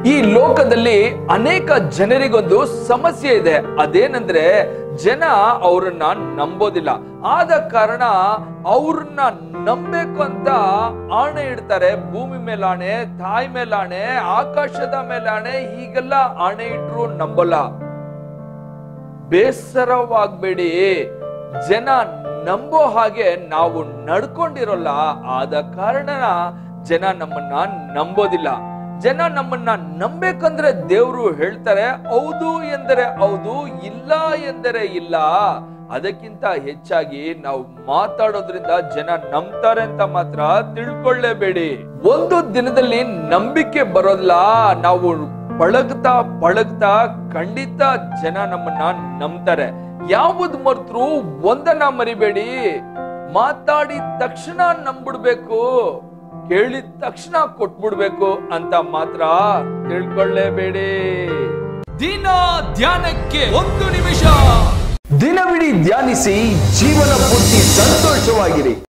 ಈ ಲೋಕದಲ್ಲಿ ಅನೇಕ ಜನರಿಗೊಂದು ಸಮಸ್ಯೆ ಇದೆ ಅದೇನಂದ್ರೆ ಜನ ಅವ್ರನ್ನ ನಂಬೋದಿಲ್ಲ ಆದ ಕಾರಣ ಅವ್ರನ್ನ ನಂಬೇಕು ಅಂತ ಆಣೆ ಇಡ್ತಾರೆ ಭೂಮಿ ಮೇಲಾಣೆ ತಾಯಿ ಮೇಲಾಣೆ ಆಕಾಶದ ಮೇಲಾಣೆ ಹೀಗೆಲ್ಲ ಆಣೆ ಇಟ್ರು ನಂಬಲ್ಲ ಬೇಸರವಾಗ್ಬೇಡಿ ಜನ ನಂಬೋ ಹಾಗೆ ನಾವು ನಡ್ಕೊಂಡಿರೋಲ್ಲ ಆದ ಕಾರಣ ಜನ ನಮ್ಮನ್ನ ನಂಬೋದಿಲ್ಲ ಜನ ನಮ್ಮನ್ನ ನಂಬೇಕಂದ್ರೆ ದೇವ್ರು ಹೇಳ್ತಾರೆ ಹೌದು ಎಂದರೆ ಹೌದು ಇಲ್ಲ ಎಂದರೆ ಇಲ್ಲ ಅದಕ್ಕಿಂತ ಹೆಚ್ಚಾಗಿ ನಾವು ಮಾತಾಡೋದ್ರಿಂದ ಜನ ನಂಬ್ತಾರೆ ಅಂತ ಮಾತ್ರ ತಿಳ್ಕೊಳ್ಳೇಬೇಡಿ ಒಂದು ದಿನದಲ್ಲಿ ನಂಬಿಕೆ ಬರೋಲ್ಲ ನಾವು ಪಳಗ್ತಾ ಪಳಗ್ತಾ ಖಂಡಿತ ಜನ ನಮ್ಮನ್ನ ನಂಬ್ತಾರೆ ಯಾವ್ದು ಮರ್ತರು ಒಂದನ್ನ ಮರಿಬೇಡಿ ಮಾತಾಡಿದ ತಕ್ಷಣ ನಂಬಿಡ್ಬೇಕು ಕೇಳಿದ ತಕ್ಷಣ ಕೊಟ್ಬಿಡ್ಬೇಕು ಅಂತ ಮಾತ್ರ ತಿಳ್ಕೊಳ್ಳೇಬೇಡಿ ದಿನ ಧ್ಯಾನಕ್ಕೆ ಒಂದು ನಿಮಿಷ ದಿನವಿಡೀ ಧ್ಯಾನಿಸಿ ಜೀವನ ಪೂರ್ತಿ ಸಂತೋಷವಾಗಿರಿ